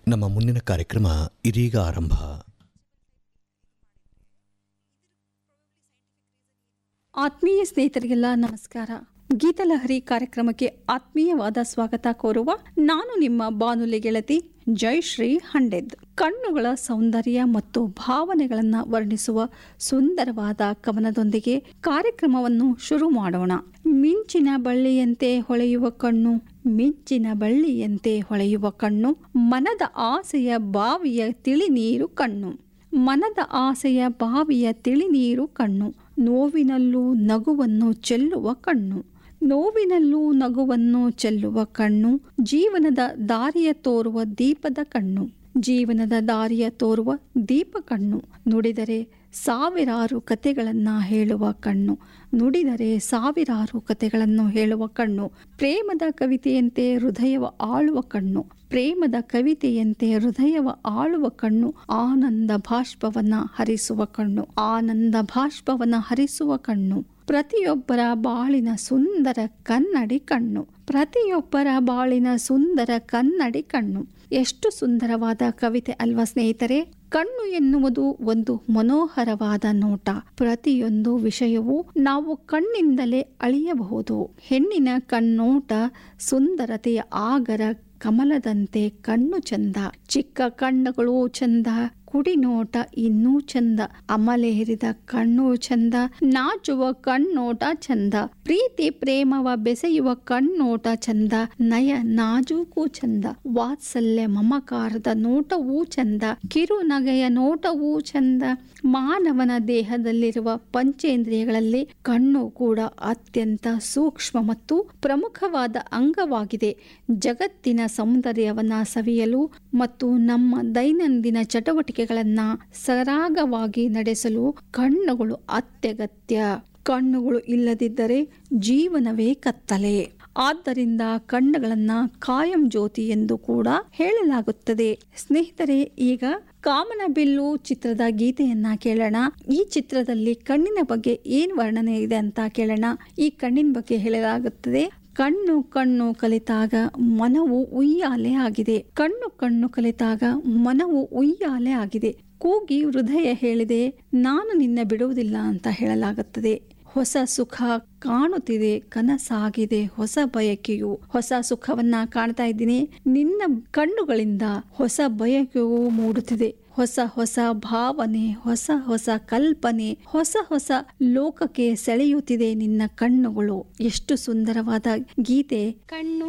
ನಮ್ಮ ಮುಂದಿನ ಕಾರ್ಯಕ್ರಮ ಇದೀಗ ಆರಂಭ ಆತ್ಮೀಯ ಸ್ನೇಹಿತರಿಗೆಲ್ಲ ನಮಸ್ಕಾರ ಗೀತಲಹರಿ ಕಾರ್ಯಕ್ರಮಕ್ಕೆ ಆತ್ಮೀಯವಾದ ಸ್ವಾಗತ ಕೋರುವ ನಾನು ನಿಮ್ಮ ಬಾನುಲಿ ಗೆಳತಿ ಜಯಶ್ರೀ ಹಂಡೆದ್ ಕಣ್ಣುಗಳ ಸೌಂದರ್ಯ ಮತ್ತು ಭಾವನೆಗಳನ್ನು ವರ್ಣಿಸುವ ಸುಂದರವಾದ ಕವನದೊಂದಿಗೆ ಕಾರ್ಯಕ್ರಮವನ್ನು ಶುರು ಮಾಡೋಣ ಮಿಂಚಿನ ಬಳ್ಳಿಯಂತೆ ಹೊಳೆಯುವ ಕಣ್ಣು ಮಿಂಚಿನ ಬಳ್ಳಿಯಂತೆ ಹೊಳೆಯುವ ಕಣ್ಣು ಮನದ ಆಸೆಯ ಬಾವಿಯ ತಿಳಿನೀರು ಕಣ್ಣು ಮನದ ಆಸೆಯ ಬಾವಿಯ ತಿಳಿನೀರು ಕಣ್ಣು ನೋವಿನಲ್ಲೂ ನಗುವನ್ನು ಚೆಲ್ಲುವ ಕಣ್ಣು ನೋವಿನಲ್ಲೂ ನಗುವನ್ನು ಚೆಲ್ಲುವ ಕಣ್ಣು ಜೀವನದ ದಾರಿಯ ತೋರುವ ದೀಪದ ಕಣ್ಣು ಜೀವನದ ದಾರಿಯ ತೋರುವ ದೀಪ ಕಣ್ಣು ನುಡಿದರೆ ಸಾವಿರಾರು ಕತೆಗಳನ್ನು ಹೇಳುವ ಕಣ್ಣು ನುಡಿದರೆ ಸಾವಿರಾರು ಕತೆಗಳನ್ನು ಹೇಳುವ ಕಣ್ಣು ಪ್ರೇಮದ ಕವಿತೆಯಂತೆ ಹೃದಯವ ಆಳುವ ಕಣ್ಣು ಪ್ರೇಮದ ಕವಿತೆಯಂತೆ ಹೃದಯವ ಆಳುವ ಕಣ್ಣು ಆನಂದ ಭಾಷ್ಪವನ್ನ ಹರಿಸುವ ಕಣ್ಣು ಆನಂದ ಭಾಷ್ಪವನ್ನ ಹರಿಸುವ ಕಣ್ಣು ಪ್ರತಿಯೊಬ್ಬರ ಬಾಳಿನ ಸುಂದರ ಕನ್ನಡಿ ಕಣ್ಣು ಪ್ರತಿಯೊಬ್ಬರ ಬಾಳಿನ ಸುಂದರ ಕನ್ನಡಿ ಕಣ್ಣು ಎಷ್ಟು ಸುಂದರವಾದ ಕವಿತೆ ಅಲ್ವಾ ಸ್ನೇಹಿತರೆ ಕಣ್ಣು ಎನ್ನುವುದು ಒಂದು ಮನೋಹರವಾದ ನೋಟ ಪ್ರತಿಯೊಂದು ವಿಷಯವೂ ನಾವು ಕಣ್ಣಿಂದಲೇ ಅಳಿಯಬಹುದು ಹೆಣ್ಣಿನ ಕಣ್ಣೋಟ ಸುಂದರತೆಯ ಆಗರ ಕಮಲದಂತೆ ಕಣ್ಣು ಚಂದ ಚಿಕ್ಕ ಕಣ್ಣುಗಳು ಚಂದ ಕುಡಿ ನೋಟ ಇನ್ನೂ ಚಂದ ಅಮಲೆ ಹಿರಿದ ಕಣ್ಣು ಚಂದ ನಾಚುವ ಕಣ್ಣೋಟ ಚಂದ ಪ್ರೀತಿ ಪ್ರೇಮವ ಬೆಸೆಯುವ ಕಣ್ಣೋಟ ಚಂದ ನಯ ನಾಜೂಕು ಚಂದ ವಾತ್ಸಲ್ಯ ಮಮಕಾರದ ನೋಟವೂ ಚಂದ ಕಿರು ನಗೆಯ ನೋಟವೂ ಚಂದ ಮಾನವನ ದೇಹದಲ್ಲಿರುವ ಪಂಚೇಂದ್ರಿಯಗಳಲ್ಲಿ ಕಣ್ಣು ಕೂಡ ಅತ್ಯಂತ ಸೂಕ್ಷ್ಮ ಮತ್ತು ಪ್ರಮುಖವಾದ ಅಂಗವಾಗಿದೆ ಜಗತ್ತಿನ ಸೌಂದರ್ಯವನ್ನ ಸವಿಯಲು ಮತ್ತು ನಮ್ಮ ದೈನಂದಿನ ಚಟುವಟಿಕೆಗಳನ್ನ ಸರಾಗವಾಗಿ ನಡೆಸಲು ಕಣ್ಣುಗಳು ಅತ್ಯಗತ್ಯ ಕಣ್ಣುಗಳು ಇಲ್ಲದಿದ್ದರೆ ಜೀವನವೇ ಕತ್ತಲೆ ಆದ್ದರಿಂದ ಕಣ್ಣುಗಳನ್ನ ಕಾಯಂ ಜ್ಯೋತಿ ಎಂದು ಕೂಡ ಹೇಳಲಾಗುತ್ತದೆ ಸ್ನೇಹಿತರೆ ಈಗ ಕಾಮನ ಬಿಲ್ಲು ಚಿತ್ರದ ಗೀತೆಯನ್ನ ಕೇಳೋಣ ಈ ಚಿತ್ರದಲ್ಲಿ ಕಣ್ಣಿನ ಬಗ್ಗೆ ಏನ್ ವರ್ಣನೆ ಇದೆ ಅಂತ ಕೇಳೋಣ ಈ ಕಣ್ಣಿನ ಬಗ್ಗೆ ಹೇಳಲಾಗುತ್ತದೆ ಕಣ್ಣು ಕಣ್ಣು ಕಲಿತಾಗ ಮನವು ಉಯ್ಯಾಲೆ ಆಗಿದೆ ಕಣ್ಣು ಕಣ್ಣು ಕಲಿತಾಗ ಮನವು ಉಯ್ಯಾಲೆ ಆಗಿದೆ ಕೂಗಿ ಹೃದಯ ಹೇಳಿದೆ ನಾನು ನಿನ್ನ ಬಿಡುವುದಿಲ್ಲ ಅಂತ ಹೇಳಲಾಗುತ್ತದೆ ಹೊಸ ಸುಖ ಕಾಣುತ್ತಿದೆ ಕನಸಾಗಿದೆ ಹೊಸ ಬಯಕೆಯು ಹೊಸ ಸುಖವನ್ನ ಕಾಣ್ತಾ ಇದ್ದೀನಿ ನಿನ್ನ ಕಣ್ಣುಗಳಿಂದ ಹೊಸ ಬಯಕೆಯೂ ಮೂಡುತ್ತಿದೆ ಹೊಸ ಹೊಸ ಭಾವನೆ ಹೊಸ ಹೊಸ ಕಲ್ಪನೆ ಹೊಸ ಹೊಸ ಲೋಕಕ್ಕೆ ಸೆಳೆಯುತ್ತಿದೆ ನಿನ್ನ ಕಣ್ಣುಗಳು ಎಷ್ಟು ಸುಂದರವಾದ ಗೀತೆ ಕಣ್ಣು